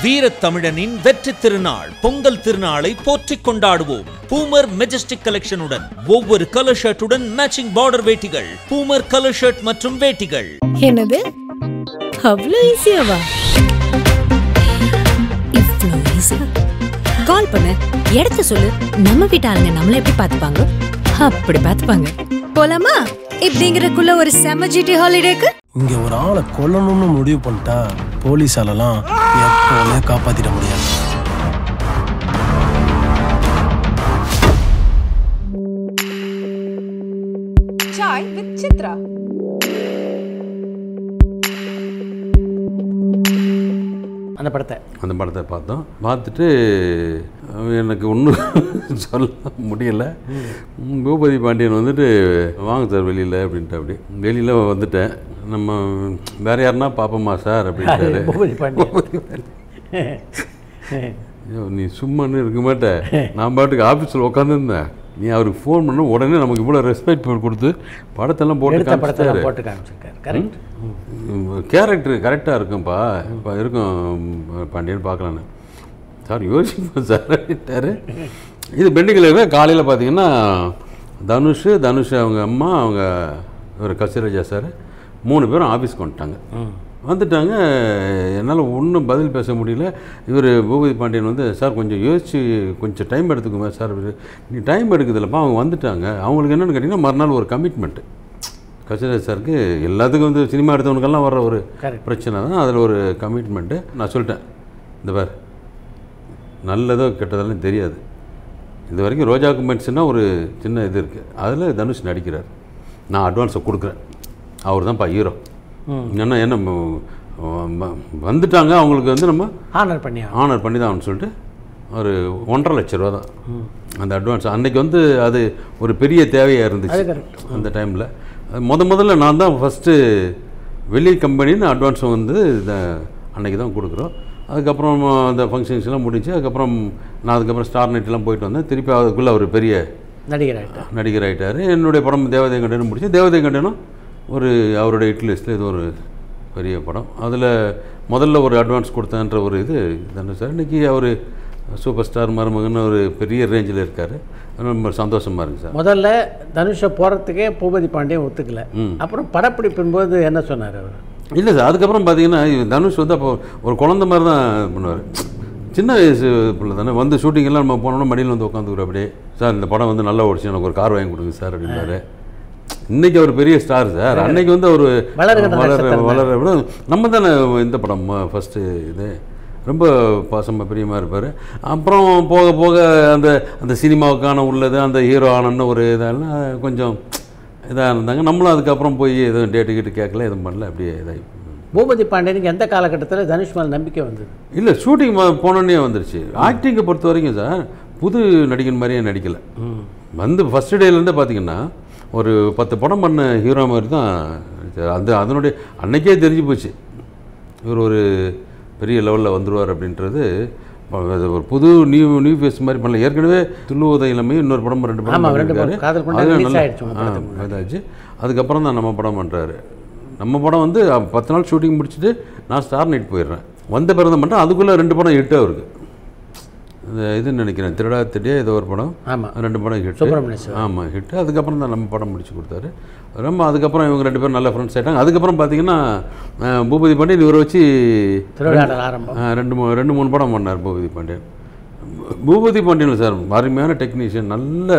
வீரத் தமிழனின் வெற்றி திருநாள் பொங்கல் திருநாளை போற்றிக் கொண்டாடுவோம் பூமர் மெஜஸ்டிக் கலெக்ஷனுடன் ஒவ்வொரு கலர் ஷர்ட்டுடன் மேட்சிங் பார்டர் வேட்டிகள் பூமர் கலர் ஷர்ட் மற்றும் வேட்டிகள் என்னது அவ்வளோ ஈஸியாவா இவ்வளோ ஈஸி கால் பண்ணு இடத்த சொல்லு நம்ம வீட்டு ஆளுங்க நம்மள எப்படி பார்த்துப்பாங்க அப்படி பார்த்துப்பாங்க போலாமா இப்படிங்கிறதுக்குள்ள ஒரு செம ஜிடி ஹாலிடேக்கு இங்க ஒரு ஆளை கொல்லணும்னு முடிவு பண்ணிட்டா போலீஸாலலாம் எப்பவுமே காப்பாத்திட முடியாது Chai with Chitra. அந்த படத்தை அந்த படத்தை பார்த்தோம் பார்த்துட்டு அஹ், எனக்கு ஒன்றும் சொல்ல முடியல ம், பூபதி பாண்டியன் வந்துட்டு வாங்க சார் வெளியில் அப்படின்ட்டு அப்படி வெளியில் வந்துட்டேன் நம்ம வேற யாருன்னா பார்ப்போமா சார் அப்படின்ட்டாரு பூபதி பாண்டியன். பூபதி பாண்டியன். ஐயோ, நீ சும்மான்னு இருக்க மாட்ட நான் பாட்டுக்கு ஆஃபீஸில் உட்காந்துருந்தேன் நீ அவருக்கு ஃபோன் பண்ண உடனே நமக்கு இவ்வளோ ரெஸ்பெக்ட் கொடுத்து படத்தெல்லாம் போட்டு எடுத்த படத்தெல்லாம் காமிச்சிட்டாரு. போட்டு காமிச்சிருக்காரு கரெக்ட் கேரக்டர் கரெக்டாக இருக்கும்ப்பா இப்போ இருக்கும் பாண்டியன் பார்க்கலான்னு சார் யோசிப்போம் சார் அப்படின்ட்டாரு இது பெண்டிங்கில் காலையில் பார்த்தீங்கன்னா தனுஷ் தனுஷ் அவங்க அம்மா அவங்க ஒரு கசிராஜா சார் மூணு பேரும் ஆஃபீஸ்க்கு வந்துட்டாங்க வந்துட்டாங்க என்னால் ஒன்றும் பதில் பேச முடியல இவர் பூபதி பாண்டியன் வந்து சார் கொஞ்சம் யோசிச்சு கொஞ்சம் டைம் எடுத்துக்குமே சார் நீ டைம் எடுக்குதுல்லப்பா அவங்க வந்துட்டாங்க அவங்களுக்கு என்னென்னு கேட்டிங்கன்னா மறுநாள் ஒரு கமிட்மெண்ட்டு கசிராஜ் சாருக்கு எல்லாத்துக்கும் வந்து சினிமா எடுத்தவனுக்கெல்லாம் வர்ற ஒரு Correct. பிரச்சனை தான் அதில் ஒரு கமிட்மெண்ட்டு நான் சொல்லிட்டேன் இந்த பார் நல்லதோ கெட்டதெல்லாம் தெரியாது இது வரைக்கும் ரோஜா குமெண்ட்ஸ்னா ஒரு சின்ன இது இருக்குது அதில் தனுஷ் நடிக்கிறார் நான் அட்வான்ஸை கொடுக்குறேன் அவர் தான்ப்பா ஹீரோ ஏன்னா என்ன ம- ம- வந்துட்டாங்க அவங்களுக்கு வந்து நம்ம ஆனர் பண்ணி ஆகணும். ஆனர் பண்ணி தான் அவனு சொல்லிட்டு ஒரு ஒன்றரை லட்ச ரூபா தான் அந்த அட்வான்ஸ் அன்னைக்கு வந்து அது ஒரு பெரிய தேவையாக அது இருந்துச்சு correct. அந்த டைமில் முத முதல்ல நான் தான் ஃபஸ்ட்டு வெளி கம்பெனின்னு அட்வான்ஸ் வந்து இத அன்னைக்கு தான் கொடுக்குறோம் அதுக்கப்புறம் அந்த ஃபங்க்ஷன்ஸ் எல்லாம் முடிஞ்சு அதுக்கப்புறம் நான் அதுக்கப்புறம் ஸ்டார் நைட்லாம் போயிட்டு வந்தேன் திருப்பி அதுக்குள்ளே ஒரு பெரிய நடிகர் ஆகிட்டார் நடிகர் ஆகிட்டார் என்னுடைய படம் தேவதை கண்டனம் முடிச்சு தேவதை கண்டனம் ஒரு அவருடைய ஹிட் லிஸ்ட்டில் இது ஒரு பெரிய படம் அதில் முதல்ல ஒரு அட்வான்ஸ் கொடுத்தேன்ற ஒரு இது தானே சார் இன்றைக்கி அவர் சூப்பர் ஸ்டார் மருமகன் ஒரு பெரிய ரேஞ்சில் இருக்கார் ரொம்ப சந்தோஷமாக இருக்குது சார் முதல்ல தனுஷை போகிறதுக்கே பூபதி பாண்டியன் ஒத்துக்கல அப்புறம் படப்பிடிப்பின் போது என்ன சொன்னார் அவர் இல்லை சார் அதுக்கப்புறம் பார்த்தீங்கன்னா இவ- தனுஷ் வந்து அப்போ ஒரு குழந்த மாதிரி தான் பண்ணுவார் சின்ன வயசு பிள்ளை தானே வந்து ஷூட்டிங்கெல்லாம் நம்ம போனோம்னா மடியில் வந்து உட்காந்துக்கிறோம் அப்படியே சார் இந்த படம் வந்து நல்லா ஓடிச்சு எனக்கு ஒரு கார் வாங்கி கொடுங்க சார் அப்படின்னாரு இன்னைக்கு அவர் பெரிய ஸ்டார் சார் அன்னைக்கு வந்து அவர் வளருகிற வளர நட்சத்திரம் வளர விட நம்ம தானே இந்த படம் ஃபஸ்ட்டு இது ரொம்ப பாசமாக பிரியமாக இருப்பார் அப்புறம் போக போக அந்த அந்த சினிமாவுக்கான உள்ளது அந்த ஹீரோ ஆனன்னு ஒரு இதெல்லாம் கொஞ்சம் இதாக இருந்தாங்க நம்மளும் அதுக்கப்புறம் போய் எதுவும் டேட்டு கிட்டு கேட்கல எதுவும் பண்ணல அப்படியே இதாகி பூபதி பாண்டியனுக்கு எந்த காலகட்டத்தில் தனுஷ் மேல் நம்பிக்கை வந்தது இல்லை ஷூட்டிங் போனோடனே வந்துருச்சு ஆக்டிங்கை பொறுத்த வரைக்கும் சார் புது நடிகன் மாதிரியே நடிக்கலை வந்து ஃபஸ்ட் டேலேருந்தே பார்த்தீங்கன்னா ஒரு பத்து படம் பண்ண ஹீரோ மாதிரி தான் நடிச்சாரு. அந்த அதனுடைய அன்னைக்கே தெரிஞ்சு போச்சு இவர் ஒரு பெரிய லெவலில் வந்துருவார் அப்படின்றது ப- அது ஒரு புது நியூ நியூ ஃபேஸ் மாதிரி பண்ணல ஏற்கனவே துள்ளுவதை இளமையும் இன்னொரு படம் ரெண்டு படம் ஆமா, ரெண்டு படம். பண்ணியிருக்காரு. காதல் கொண்டா அது release நல்லா- ஆயிடுச்சு உங்க ஆ, படத்துக்கு இதாச்சு அதுக்கப்புறம் தான் நம்ம படம் பண்ணுறாரு நம்ம படம் வந்து அ, பத்து நாள் ஷூட்டிங் முடிச்சுட்டு நான் ஸ்டார் நைட் போயிடுறேன் வந்த பிறகு தான் பண்ணுறேன் அதுக்குள்ளே ரெண்டு படம் ஹிட் அவருக்கு இந்த இதுன்னு நினைக்கிறேன் திருடா திட்டியே ஏதோ ஒரு படம் ஆமா. ரெண்டு படம் ஹிட் சுப்பிரமணிய சிவா. ஆமாம் ஹிட் அதுக்கப்புறம் தான் நம்ம படம் முடிச்சு கொடுத்தாரு ரொம்ப அதுக்கப்புறம் இவங்க ரெண்டு பேரும் நல்ல ஃப்ரெண்ட்ஸ் ஆயிட்டாங்க அதுக்கப்புறம் பார்த்தீங்கன்னா அஹ், பூபதி பாண்டியன் இவரை வச்சு திருவிழாடல் ஆரம்பம் ஆ, ரெண்டு மூணு ரெண்டு மூணு படம் பண்ணார் பூபதி பாண்டியன் பூபதி பாண்டியன் சார் அருமையான டெக்னீஷியன் நல்ல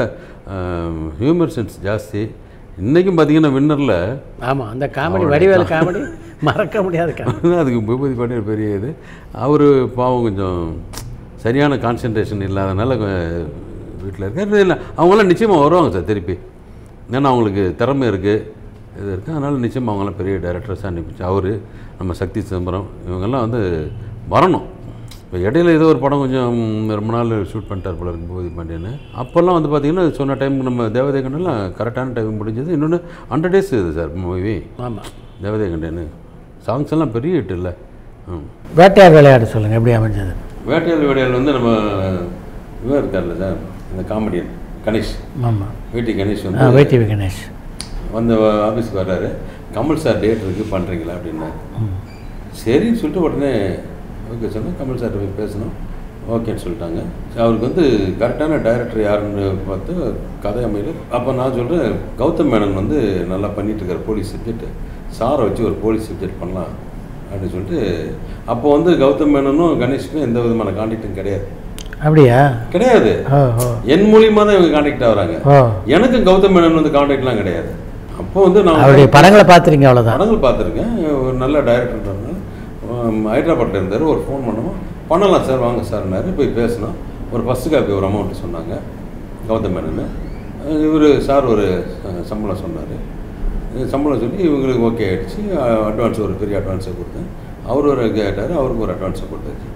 ஹியூமர் சென்ஸ் ஜாஸ்தி இன்றைக்கும் பார்த்தீங்கன்னா வின்னரில் ஆமா அந்த காமெடி வடிவேலு காமெடி மறக்க முடியாத காமெடி அதுக்கு பூபதி பாண்டியன் பெரிய இது அவர் பாவம் கொஞ்சம் சரியான கான்சென்ட்ரேஷன் இல்லாதனால வீட்டில் இருக்காரு இல்லை அவங்களாம் நிச்சயமாக வருவாங்க சார் திருப்பி ஏன்னா அவங்களுக்கு திறமை இருக்குது இது இருக்குது அதனால் நிச்சயமாக அவங்களாம் பெரிய டைரக்டர்ஸாக அனுப்பிச்சு அவர் நம்ம சக்தி சிதம்பரம் இவங்கெல்லாம் வந்து வரணும் இப்போ இடையில ஏதோ ஒரு படம் கொஞ்சம் ரொம்ப நாள் ஷூட் பண்ணிட்டார் போல இருக்கு பூபதி பாண்டியன் அப்போல்லாம் வந்து பார்த்தீங்கன்னா சொன்ன டைமுக்கு நம்ம தேவதை கண்டெல்லாம் கரெக்டான டைம் முடிஞ்சது இன்னொன்று ஹண்ட்ரட் டேஸ் இது சார் மூவி ஆமா தேவதை கண்டேன்னு சாங்ஸ் எல்லாம் பெரிய ஹிட் இல்லை ம் வேட்டையார் விளையாடு சொல்லுங்க எப்படி அமைஞ்சது வேட்டையால் வேடையால் வந்து நம்ம இவர் இருக்கார்ல சார் இந்த காமெடியன் கணேஷ் ஆமா வேட்டி கணேஷ் ஆ வந்து வைத்திய கணேஷ் வந்து ஆஃபீஸ்க்கு வர்றாரு கமல் சார் டேட் இருக்குது பண்ணுறீங்களா அப்படின்னாரு சரின்னு சொல்லிட்டு உடனே ஓகே சொன்னேன் கமல் சார்கிட்ட போய் பேசணும் ஓகேன்னு சொல்லிட்டாங்க அவருக்கு வந்து கரெக்டான டைரக்டர் யாருன்னு பார்த்து கதை அமையல அப்போ நான் சொல்கிறேன் கௌதம் மேனன் வந்து நல்லா பண்ணிட்டு இருக்காரு போலீஸ் சப்ஜெக்ட் சாரை வச்சு ஒரு போலீஸ் சப்ஜெக்ட் பண்ணலாம் அப்படின்னு சொல்லிட்டு அப்போ வந்து கௌதம் மேனனும் கணேஷுக்கும் எந்த விதமான கான்டாக்டும் கிடையாது அப்படியா கிடையாது ஓ ஓ என் மூலியமாக தான் இவங்க கான்டாக்ட் ஆகுறாங்க ஓ எனக்கும் கௌதம் மேனன் வந்து கான்டாக்ட்லாம் கிடையாது அப்போ வந்து நான் அவருடைய படங்களை பார்த்துருங்க அவ்வளோதான் படங்கள் பார்த்துருக்கேன் ஒரு நல்ல டைரக்டர்ன்றதுனால ஹைதராபாத்தில் இருந்தார் ஒரு ஃபோன் பண்ணுவோம் பண்ணலாம் சார் வாங்க சார்னாரு போய் பேசினோம் ஒரு ஃபஸ்ட்டு காப்பி ஒரு அமௌண்ட் சொன்னாங்க கௌதம் மேனன் இவர் சார் ஒரு அஹ், சம்பளம் சொன்னார் சம்பளம் சொல்லி இவங்களுக்கு ஓகே ஆயிடுச்சு அட்வான்ஸ் ஒரு பெரிய அட்வான்ஸை கொடுத்தேன் அவர் ஒரு கேட்டார் அவருக்கு ஒரு அட்வான்ஸை கொடுத்தாச்சு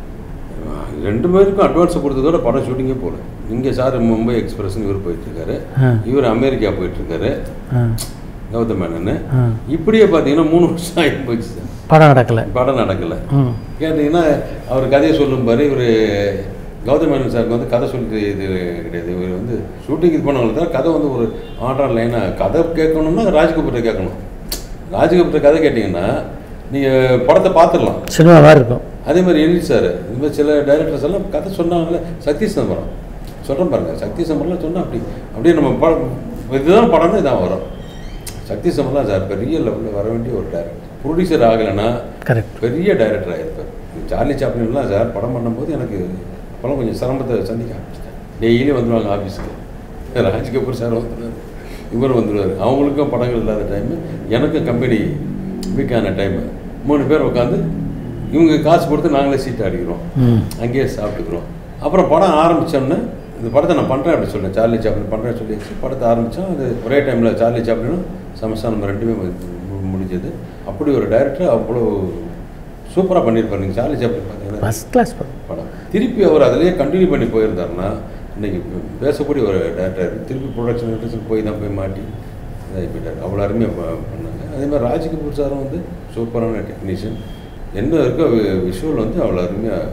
ரெண்டு பேருக்கும் அட்வான்ஸை கொடுத்ததோட படம் ஷூட்டிங்கே போகல இங்கே சார் மும்பை எக்ஸ்பிரஸ்னு இவர் போயிட்டுருக்காரு ஆ. இவர் அமெரிக்கா போயிட்டுருக்காரு ஆ கௌதம் மேனன் ஆ. இப்படியே பார்த்தீங்கன்னா மூணு வருஷம் ஆகி போச்சு சார் படம் நடக்கலை படம் நடக்கலை ம் கேட்டிங்கன்னா அவர் கதையை சொல்லும் பாரு இவர் கௌதம் மேனன் சாருக்கு வந்து கதை சொல்லி இது கிடையாது இவர் வந்து ஷூட்டிங் இது பண்ணவங்க தான் கதை வந்து ஒரு ஆர்டர் லைனாக கதை கேட்கணும்னா ராஜ்கபூர்ட்ட கேட்கணும் ராஜ்கபூர்ட்ட கதை கேட்டிங்கன்னா நீங்கள் படத்தை பார்த்துடலாம் சினிமா மாதிரி இருக்கும் அதே மாதிரி எழில் சார் இந்த மாதிரி சில டைரக்டர்ஸ் எல்லாம் கதை சொன்னாங்கல்ல சக்தி சிதம்பரம் சொல்கிறேன் பாருங்க சக்தி சிதம்பரம்லாம் சொன்னால் அப்படி அப்படியே நம்ம படம் இதுதான் படம்னு இதான் வரும் சக்தி சிதம்பரம் சார் பெரிய லெவலில் வர வேண்டிய ஒரு டேரக்டர் ப்ரொடியூசர் ஆகலைன்னா கரெக்ட் பெரிய டைரக்டர் ஆகிருப்பார் சார்லி சாப்ளின்லாம் சார் படம் பண்ணும்போது எனக்கு படம் கொஞ்சம் சிரமத்தை சந்திக்க ஆரம்பிச்சிட்டேன் டெய்லி வந்துடுவாங்க ஆஃபீஸுக்கு ராஜ் கபூர் சார் வந்துடுவார் இவர் வந்துடுவார் அவங்களுக்கும் படங்கள் இல்லாத டைமு எனக்கும் கம்பெனி வீக்கான டைமு மூணு பேர் உட்காந்து இவங்க காசு கொடுத்து நாங்களே சீட் அடிக்கிறோம் ம் அங்கேயே சாப்பிட்டுக்கிறோம் அப்புறம் படம் ஆரம்பித்தோன்னே இந்த படத்தை நான் பண்ணுறேன் அப்படி சொன்னேன் சார்லி சாப்ளின் பண்ணுறேன்னு சொல்லியாச்சு படத்தை ஆரம்பித்தோம் அது ஒரே டைமில் சார்லி சாப்ளினும் சமஸ்தான் நம்ம ரெண்டுமே மு- மு- முடிஞ்சது அப்படி ஒரு டைரக்டர் அவ்வளோ சூப்பராக பண்ணியிருப்பார் நீங்கள் சார்லி சாப்ளின் பார்த்தீங்கன்னா ஃபஸ்ட் கிளாஸ் படம் படம் திருப்பி அவர் அதிலேயே கண்டினியூ பண்ணி போயிருந்தாருன்னா இன்னைக்கு பேசக்கூடிய ஒரு டேரக்டர் திருப்பி ப்ரொடக்ஷன் இண்டஸ்ட்ரி போய் தான் போய் மாட்டி இதாகி போயிட்டார் அவ்வளோ அருமையாக ப- பண்ணாங்க அதே மாதிரி ராஜ் கபூர் சாரும் வந்து சூப்பரான டெக்னீஷியன் என்ன இருக்கோ விஷுவல் வந்து அவ்வளோ அருமையாக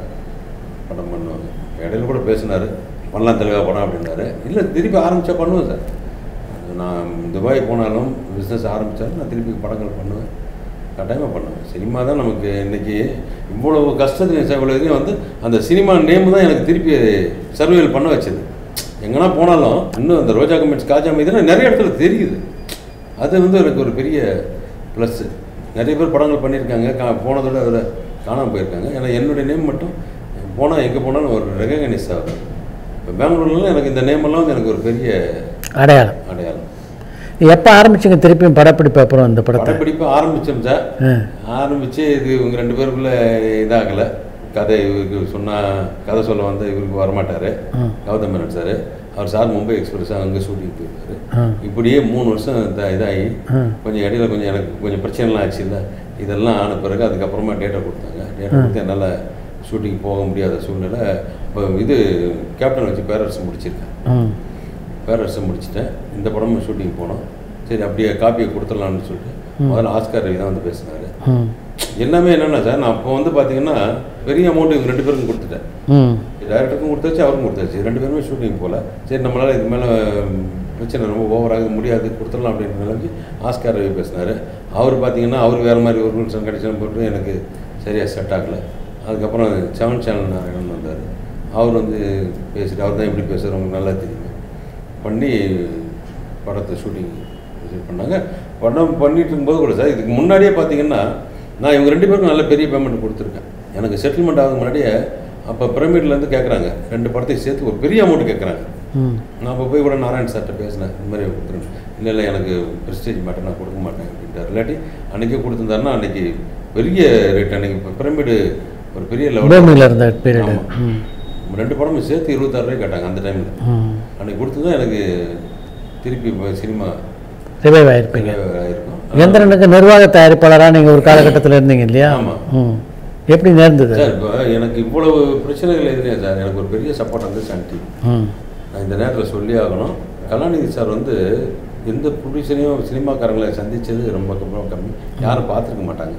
படம் பண்ணுவாங்க இடையில கூட பேசினார் பண்ணலாம் தெளிவாக படம் அப்படின்னாரு இல்லை திருப்பி ஆரம்பித்தா பண்ணுவேன் சார் நான் துபாய் போனாலும் பிஸ்னஸ் ஆரம்பித்தாலும் நான் திருப்பி படங்கள் பண்ணுவேன் கட்டாயமாக பண்ணுவேன் சினிமா தான் நமக்கு இன்னைக்கு இவ்வளவு கஷ்டத்துலையும் இவ்வளோ இதையும் வந்து அந்த சினிமா நேம் தான் எனக்கு திருப்பி சர்வேல் பண்ண வச்சது எங்கன்னா போனாலும் இன்னும் அந்த ரோஜா கமெண்ட்ஸ் காஜா இதெல்லாம் நிறைய இடத்துல தெரியுது அது வந்து எனக்கு ஒரு பெரிய ப்ளஸ்ஸு நிறைய பேர் படங்கள் பண்ணியிருக்காங்க கா போனதோட அதில் காணாமல் போயிருக்காங்க ஏன்னா என்னுடைய நேம் மட்டும் போனால் எங்கே போனாலும் ஒரு ரெகனைஸ் ஆகுது இப்போ பெங்களூர்லாம் எனக்கு இந்த நேம் எல்லாம் வந்து எனக்கு ஒரு பெரிய அடையாளம் அடையாளம் எப்போ ஆரம்பிச்சுங்க திருப்பியும் படப்பிடிப்பு அப்புறம் இந்த படத்தை படப்பிடிப்பு ஆரம்பித்தோம் சார் ஆ. ஆரம்பித்து இது இவங்க ரெண்டு பேருக்குள்ள இதாகலை கதை இவருக்கு சொன்னால் கதை சொல்ல வந்த இவருக்கு வரமாட்டார் கௌதம் மேனன் சார் அவர் சார் மும்பை எக்ஸ்பிரஸ் அங்கே ஷூட்டிங் போயிருக்காரு ஆ. இப்படியே மூணு வருஷம் இத- இதாகி ஆ. கொஞ்சம் இடையில கொஞ்சம் எனக்கு கொஞ்சம் பிரச்சனைலாம் ஆச்சு இல்லை இதெல்லாம் ஆன பிறகு அதுக்கப்புறமா டேட்டா கொடுத்தாங்க டேட்டா கொடுத்து என்னால் ஷூட்டிங் போக முடியாத சூழ்நிலை இப்போ இது கேப்டன் வச்சு பேரரசு முடிச்சிருக்கேன் ம் பேரரசை முடிச்சிட்டேன் இந்த படமும் ஷூட்டிங் போனோம் சரி அப்படியே காப்பியை கொடுத்துடலாம்னு சொல்லிட்டு முதல்ல ஆஸ்கார் ரவி தான் வந்து பேசினாரு ம் எல்லாமே என்னென்னா சார் நான் அப்போ வந்து பார்த்தீங்கன்னா பெரிய அமௌண்ட் இவங்க ரெண்டு பேருக்கும் கொடுத்துட்டேன் ம் டைரக்டருக்கும் கொடுத்தாச்சு அவருக்கும் கொடுத்தாச்சு ரெண்டு பேருமே ஷூட்டிங் போகல சரி நம்மளால் இது மேலே பிரச்சனை ரொம்ப ஓவராக முடியாது கொடுத்துடலாம் அப்படின்ற நிலைமைக்கு ஆஸ்கார் ரவி பேசினார் அவர் பார்த்தீங்கன்னா அவர் வேறு மாதிரி ஒரு ரூல்ஸ் அண்ட் கண்டிஷன் போட்டு எனக்கு சரியாக செட் ஆகலை அதுக்கப்புறம் செவன் சேனல் நாராயணன் வந்தார் அவர் வந்து பேசிட்டு அவர் தான் எப்படி பேசுகிறார் உங்களுக்கு நல்லா தெரியும் பண்ணி படத்தை ஷூட்டிங் இது பண்ணாங்க படம் பண்ணிட்டு இருக்கும்போது கூட சார் இதுக்கு முன்னாடியே பார்த்தீங்கன்னா நான் இவங்க ரெண்டு பேருக்கும் நல்ல பெரிய பேமெண்ட் கொடுத்துருக்கேன் எனக்கு செட்டில்மெண்ட் ஆகுது முன்னாடியே அப்போ பிரமிட்லேருந்து கேட்குறாங்க ரெண்டு படத்தையும் சேர்த்து ஒரு பெரிய அமௌண்ட் கேட்குறாங்க ம் நான் அப்போ போய் கூட நாராயண் சார்கிட்ட பேசினேன் இந்த மாதிரி கொடுத்துருங்க இல்லை இல்லை எனக்கு ப்ரெஸ்டேஜ் மாட்டேன் நான் கொடுக்க மாட்டேன் அப்படின்ட்டார் இல்லாட்டி அன்றைக்கே கொடுத்துருந்தாருன்னா அன்றைக்கி பெரிய ரேட் அன்றைக்கி இப்போ பிரமிடு ஒரு பெரிய லெவல் பூமியில் இருந்த பீரியடு ஆமா. ம் ரெண்டு படமும் சேர்த்து இருபத்தாறு ரூபாய் கேட்டாங்க அந்த டைமில் ம் அன்னைக்கு கொடுத்து தான் எனக்கு திருப்பி இப்போ சினிமா ரிவைவ் ஆயிருப்பீங்க ஆயிருக்கும் இயந்திரனுக்கு நிர்வாக தயாரிப்பாளராக நீங்கள் ஒரு காலகட்டத்தில் இருந்தீங்க இல்லையா ஆமா. ம் எப்படி நேர்ந்தது சார் இப்போ எனக்கு இவ்வளவு பிரச்சனைகள் எதுலையா சார் எனக்கு ஒரு பெரிய சப்போர்ட் வந்து சன் டிவி ம் நான் இந்த நேரத்தில் சொல்லி ஆகணும் கலாநிதி சார் வந்து எந்த ப்ரொடியூசரையும் சினிமாக்காரங்களை சந்தித்தது ரொம்ப ரொம்ப கம்மி யாரும் பார்த்துருக்க மாட்டாங்க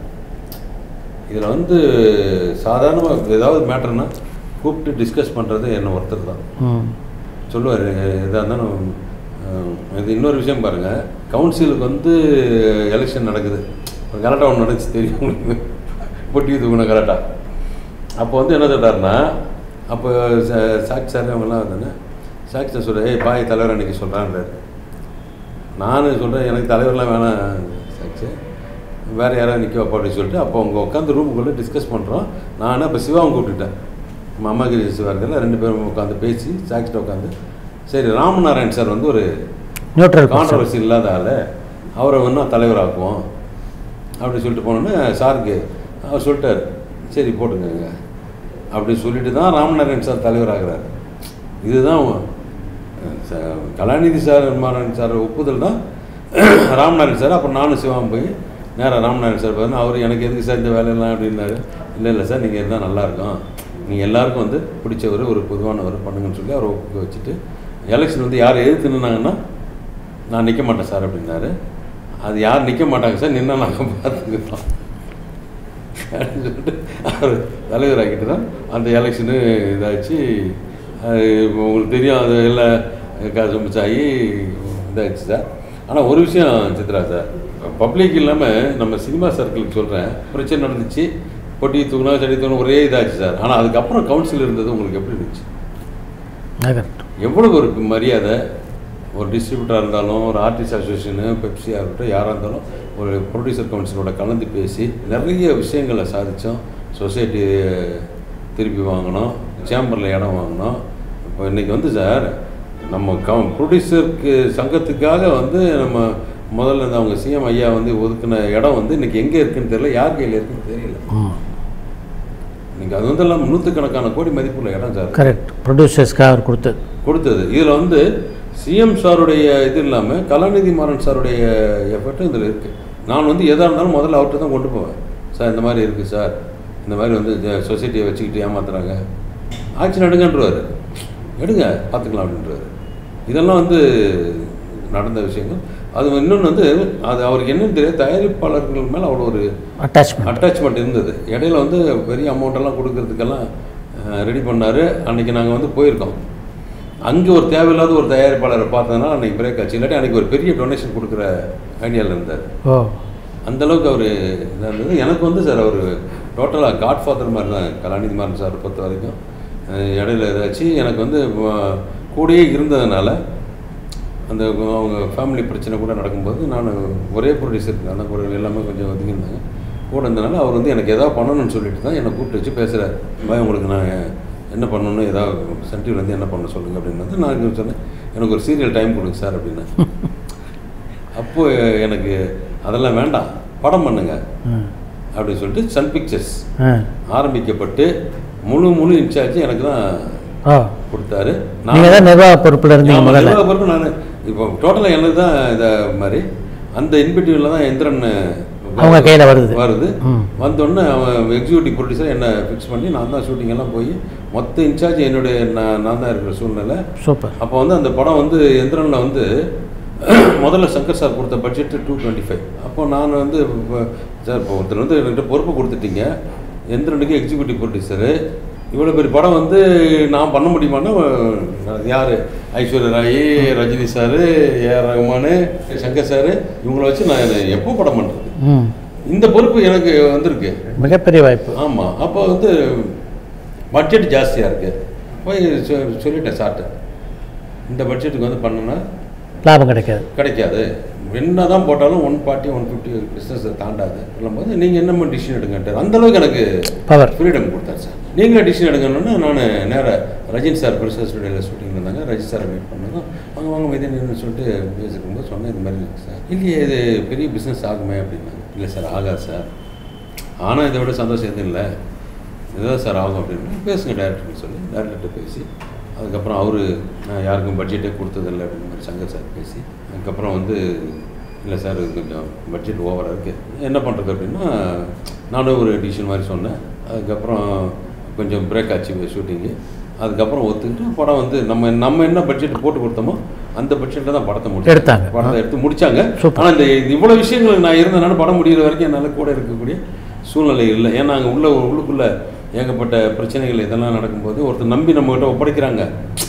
இதில் வந்து சாதாரணமாக ஏதாவது மேட்டர்னா கூப்பிட்டு டிஸ்கஸ் பண்ணுறது என்ன ஒருத்தர் தான் ம் சொல்லுவார் எதாக இருந்தாலும் அஹ், இது இன்னொரு விஷயம் பாருங்கள் கவுன்சிலுக்கு வந்து எலெக்ஷன் நடக்குது ஒரு கரெக்டாக ஒன்று நடந்துச்சு தெரியும் உங்களுக்கு பொட்டி தூக்குன கரெக்டாக அப்போ வந்து என்ன சொல்கிறாருன்னா அப்போ சா- சாக்ஷி சார் அவங்கெல்லாம் வந்தானே சாக்ஷி சார் சொல்கிறேன் ஏய் பாய் தலைவர் அன்றைக்கி சொல்கிறான்றாரு நானும் சொல்கிறேன் எனக்கு தலைவர்லாம் வேணாம் சாக்ஷி வேறு யாராவது நிற்க வைப்பா அப்படின்னு சொல்லிட்டு அப்போ அவங்க உட்காந்து ரூமுக்குள்ளே டிஸ்கஸ் பண்ணுறோம் நான் அப்போ சிவாவும் கூப்பிட்டுட்டேன் நம்ம அம்மாகிரி சிவா இருக்கல ரெண்டு பேரும் உட்காந்து பேசி சாக்சிட்ட உட்காந்து சரி ராமநாராயண் சார் வந்து ஒரு நியூட்ரல் கான்ட்ரவர்சி இல்லாத ஆள் அவரை வேணா தலைவராக்குவோம் அப்படி சொல்லிட்டு போனோன்னே சாருக்கு அவர் சொல்லிட்டார் சரி போட்டுக்கங்க அப்படி சொல்லிட்டு தான் ராமநாராயண் சார் தலைவராகிறார் இதுதான் அஹ், ச- கலாநிதி சார் நாராயண் சார் ஒப்புதல் தான் ராமநாராயண் சார் அப்புறம் நானும் சிவாவும் போய் நேராக ராமநாராயண் சார் பார்த்தா அவர் எனக்கு எதுக்கு சார் இந்த வேலையெல்லாம் அப்படின்னாரு இல்லை இல்லை சார் நீங்கள் இருந்தால் நல்லாயிருக்கும் நீங்கள் எல்லாருக்கும் வந்து பிடிச்சவர் ஒரு பொதுவானவர் பண்ணுங்கன்னு சொல்லி அவரை ஒப்புக்க வச்சுட்டு எலெக்ஷன் வந்து யார் எதிர்த்து நின்னாங்கன்னா நான் நிற்க மாட்டேன் சார் அப்படின்னாரு அது யார் நிற்க மாட்டாங்க சார் நின்னா நாங்கள் பார்த்துக்கிட்டோம் அப்படின்னு சொல்லிட்டு அவர் தலைவராக்கிட்டு தான் அந்த எலெக்ஷனு இதாச்சு அது இப்போ உங்களுக்கு தெரியும் அது எல்லாம் காசு மிச்சாகி இதாச்சு சார் ஆனால் ஒரு விஷயம் சித்ரா சார் பப்ளிக் இல்லாமல் நம்ம சினிமா சர்க்கிளுக்கு சொல்கிறேன் பிரச்சனை நடந்துச்சு பொட்டி தூக்கினா செடி தூக்கணும் ஒரே இதாச்சு சார் ஆனால் அதுக்கப்புறம் கவுன்சில் இருந்தது உங்களுக்கு எப்படி இருந்துச்சு கரெக்ட் எவ்வளவு ஒரு மரியாதை ஒரு டிஸ்ட்ரிபியூட்டராக இருந்தாலும் ஒரு ஆர்டிஸ்ட் அசோசியேஷனு பெப்சியாக இருக்கட்டும் யாராக இருந்தாலும் ஒரு ப்ரொடியூசர் கவுன்சிலோட கலந்து பேசி நிறைய விஷயங்களை சாதித்தோம் சொசைட்டி திருப்பி வாங்கினோம் சேம்பரில் இடம் வாங்கினோம் இப்போ இன்றைக்கி வந்து சார் நம்ம கம் ப்ரொடியூசருக்கு சங்கத்துக்காக வந்து நம்ம முதல்ல இந்த அவங்க சிஎம் ஐயா வந்து ஒதுக்கின இடம் வந்து இன்றைக்கி எங்கே இருக்குன்னு தெரியல யார் கையில் இருக்குன்னு தெரியல இன்னைக்கு அது வந்து எல்லாம் நூற்றுக்கணக்கான கோடி மதிப்புள்ள இடம் சார் கரெக்ட் ப்ரொடியூசர்ஸ்க்காக அவர் கொடுத்தது கொடுத்தது இதில் வந்து சிஎம் சாருடைய இது இல்லாமல் கலாநிதி மாறன் சாருடைய எஃபர்ட்டும் இதில் இருக்குது நான் வந்து எதாக இருந்தாலும் முதல்ல அவர்கிட்ட தான் கொண்டு போவேன் சார் இந்த மாதிரி இருக்குது சார் இந்த மாதிரி வந்து சொசைட்டியை வச்சுக்கிட்டு ஏமாத்துறாங்க ஆக்ஷன் எடுங்கன்றவார் எடுங்க பார்த்துக்கலாம் அப்படின்றவார் இதெல்லாம் வந்து நடந்த விஷயங்கள் அது இன்னொன்று வந்து அது அவருக்கு என்னன்னு தெரியாது தயாரிப்பாளர்கள் மேலே அவ்வளோ ஒரு அட்டாச்மெண்ட் அட்டாச்மெண்ட் இருந்தது இடையில வந்து பெரிய அமௌண்ட்டெல்லாம் கொடுக்கறதுக்கெல்லாம் ரெடி பண்ணார் அன்றைக்கி நாங்கள் வந்து போயிருக்கோம் அங்கே ஒரு தேவையில்லாத ஒரு தயாரிப்பாளரை பார்த்ததுனால அன்றைக்கி பிரேக் ஆச்சு இல்லாட்டி அன்றைக்கி ஒரு பெரிய டொனேஷன் கொடுக்குற ஐடியாவில் இருந்தார் ஓ அந்த அளவுக்கு அவர் இதாக இருந்தது எனக்கு வந்து சார் அவர் டோட்டலாக காட் ஃபாதர் மாதிரி தான் கலாநிதி மாறன் சார் பொறுத்த வரைக்கும் அஹ் இடையில ஏதாச்சும் எனக்கு வந்து அஹ், கூடயே இருந்ததுனால அந்த அவங்க ஃபேமிலி பிரச்சனை கூட நடக்கும்போது நான் ஒரே ப்ரொடியூசர் தான் கூட எல்லாமே கொஞ்சம் ஒதுங்கியிருந்தாங்க கூட இருந்தனால அவர் வந்து எனக்கு எதாவது பண்ணணும்னு சொல்லிட்டு தான் என்னை கூப்பிட்டு வச்சு பேசுகிறார் பாய் உங்களுக்கு நான் என்ன பண்ணணும் ஏதாவது சன் டிவில இருந்து என்ன பண்ண சொல்லுங்க அப்படின்னு வந்து நான் இங்க சொன்னேன் எனக்கு ஒரு சீரியல் டைம் கொடுங்க சார் அப்படின்னு அப்போ எனக்கு அதெல்லாம் வேண்டாம் படம் பண்ணுங்க அப்படின்னு சொல்லிட்டு சன் பிக்சர்ஸ் ஆ ஆரம்பிக்கப்பட்டு முழு முழு இன்சார்ஜ் எனக்கு தான் ஓ கொடுத்தாரு நீங்கள் தான் நிர்வாக பொறுப்பில் இருந்தீங்க ஆமா, முதல்ல நிர்வாக பொறுப்பு நான் இப்போ டோட்டலாக எனக்கு தான் இதை மாதிரி அந்த இன்பிட்டியூவில் தான் எந்திரன் அவங்க கையில வருது. வருது ம். வந்தோடனே அவன் எக்ஸிக்யூட்டிவ் ப்ரொடியூசர் என்னை ஃபிக்ஸ் பண்ணி நான் தான் ஷூட்டிங் எல்லாம் போய் மொத்த இன்சார்ஜ் என்னுடைய நான் நான் தான் இருக்கிற சூழ்நிலை சூப்பர் அப்போ வந்து அந்த படம் வந்து எந்திரனில் வந்து முதல்ல சங்கர் சார் கொடுத்த பட்ஜெட் டூ டுவெண்ட்டி ஃபைவ் அப்போ நான் வந்து இப்போ, சார் இப்போ ஒருத்தர் வந்து என்கிட்ட பொறுப்பு கொடுத்துட்டீங்க எந்திரனுக்கு எக்ஸிக்யூட்டிவ் ப்ரொடியூசரு இவ்வளோ பெரிய படம் வந்து நான் பண்ண முடியுமான்னா யார் Aishwarya Rai Rajini sir AR Rahman Shankar sir இவங்கள வச்சு நான் இதை எப்போ படம் பண்ணுறது ம் இந்த பொறுப்பு எனக்கு வந்திருக்கு மிகப்பெரிய வாய்ப்பு ஆமாம் அப்போ வந்து பட்ஜெட் ஜாஸ்தியாக இருக்குது போய் சொ- சொல்லிட்டேன் சார்ட்ட இந்த பட்ஜெட்டுக்கு வந்து பண்ணுனா லாபம் கிடைக்காது கிடைக்காது என்ன தான் போட்டாலும் one forty one fifty business தாண்டாது சொல்லும்போது நீங்கள் என்ன டிசிஷன் எடுங்கன்ட்டு அந்த அளவுக்கு எனக்கு பவர் ஃப்ரீடம் கொடுத்தாரு சார் நீங்களே டிசிஷன் எடுங்கன்னு நான் நேராக ரஜினி சார் பெருசாக ஸ்டுடியோவில் ஷூட்டிங் இருந்தாங்க ரஜினி சாரை மீட் பண்ணதும் அவங்க வாங்க மைதேன்னு சொல்லிட்டு பேசிக்கும்போது சொன்னேன் இது மாதிரி இருக்கு சார் இல்லையே இது பெரிய பிஸ்னஸ் ஆகுமே அப்படின்னாங்க இல்லை சார் ஆகாது சார் ஆனால் இதை விட சந்தோஷம் எதுவும் இல்லை இதுதான் சார் ஆகும் அப்படின்னு பேசுங்க டேரக்டர்னு சொல்லி டேரக்டர்கிட்ட பேசி அதுக்கப்புறம் அவர் நான் யாருக்கும் பட்ஜெட்டே கொடுத்ததில்லை அப்படின்னு மாதிரி சங்கர் சார் பேசி அதுக்கப்புறம் வந்து இல்லை சார் இது கொஞ்சம் பட்ஜெட் ஓவராக இருக்குது என்ன பண்ணுறது அப்படின்னா நானும் ஒரு டிசிஷன் மாதிரி சொன்னேன் அதுக்கப்புறம் கொஞ்சம் பிரேக் ஆச்சு ஷூட்டிங்கு அதுக்கப்புறம் ஒத்துக்கிட்டு படம் வந்து நம்ம நம்ம என்ன பட்ஜெட் போட்டு கொடுத்தோமோ அந்த பட்ஜெட்டில் தான் படத்தை முடிச்சு எடுத்தாங்க. படத்தை எடுத்து முடிச்சாங்க Super. ஆனால் இந்த இவ்வளோ விஷயங்கள் நான் இருந்தனால படம் முடிகிற வரைக்கும் என்னால் கூட இருக்கக்கூடிய சூழ்நிலை இல்லை ஏன்னா அங்கே உள்ள உள்ளுக்குள்ளே ஏகப்பட்ட பிரச்சனைகள் இதெல்லாம் நடக்கும்போது ஒருத்தர் நம்பி நம்மகிட்ட ஒப்படைக்கிறாங்க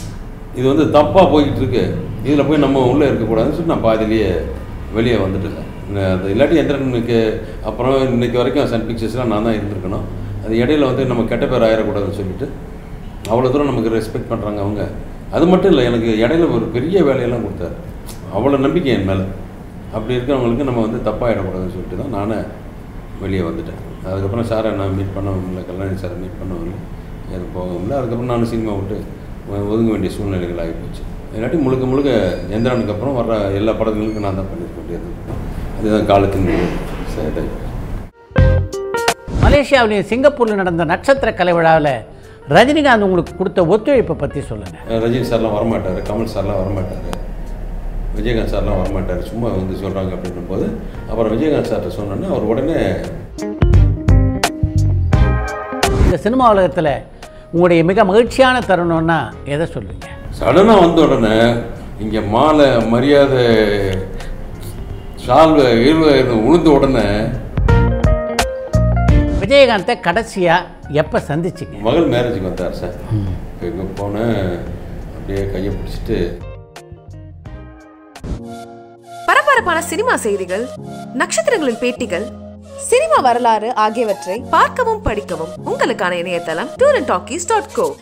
இது வந்து தப்பாக போய்கிட்டு இருக்கு இதில் போய் நம்ம உள்ளே இருக்கக்கூடாதுன்னு சொல்லி நான் பாதிலேயே வெளியே வந்துட்டேன் நான் அது இல்லாட்டி எந்திரனுக்கு அப்புறம் இன்னைக்கு வரைக்கும் சன் பிக்சர்ஸ்லாம் நான் தான் இருந்திருக்கணும் அது இடையில வந்து நம்ம கெட்ட பேர் ஆயிடக்கூடாதுன்னு சொல்லிட்டு அவ்வளோ தூரம் நமக்கு ரெஸ்பெக்ட் பண்ணுறாங்க அவங்க அது மட்டும் இல்லை எனக்கு இடையில ஒரு பெரிய வேலையெல்லாம் கொடுத்தாரு அவ்வளோ நம்பிக்கை என் மேலே அப்படி இருக்கிறவங்களுக்கு நம்ம வந்து தப்பாகிடக்கூடாதுன்னு சொல்லிட்டு தான் நானே வெளியே வந்துட்டேன் அதுக்கப்புறம் சாரை நான் மீட் பண்ண முடியல கல்யாணி சாரை மீட் பண்ண முடியல எதுவும் போக முடியல அதுக்கப்புறம் நான் சினிமா விட்டு ஒ- ஒதுங்க வேண்டிய சூழ்நிலைகள் ஆகிப்போச்சு இல்லாட்டி முழுக்க முழுக்க எந்திரனுக்கு அப்புறம் வர்ற எல்லா படங்களுக்கும் நான் தான் பண்ணியிருக்க வேண்டியது அதுதான் காலத்தின் சேட்டை மலேசியாவிலையும் சிங்கப்பூரில் நடந்த நட்சத்திர கலை விழாவில் ரஜினிகாந்த் உங்களுக்கு கொடுத்த ஒத்துழைப்பை பற்றி சொல்லுங்கள் ரஜினி சார்லாம் வரமாட்டார் கமல் சார்லாம் வரமாட்டார் விஜயகாந்த் சார்லாம் வரமாட்டார் சும்மா வந்து சொல்கிறாங்க அப்படின்னும் போது அப்புறம் விஜயகாந்த் சார்கிட்ட சொன்னோன்னே அவர் உடனே இந்த சினிமா உலகத்தில் உங்களுடைய மிக மகிழ்ச்சியான தருணம்னா எதை சொல்லுங்க சடனாக வந்த உடனே இங்கே மாலை மரியாதை ஷால்வை ஈழ்வை உளுந்த உடனே விஜயகாந்தை கடைசியாக எப்போ சந்திச்சிங்க மகள் மேரேஜுக்கு வந்தார் சார் இங்கே போனேன் அப்படியே கையை பிடிச்சிட்டு பரபரப்பான சினிமா செய்திகள் நட்சத்திரங்களின் பேட்டிகள் சினிமா வரலாறு ஆகியவற்றை பார்க்கவும் படிக்கவும் உங்களுக்கான இணையதளம் tour and talkies dot go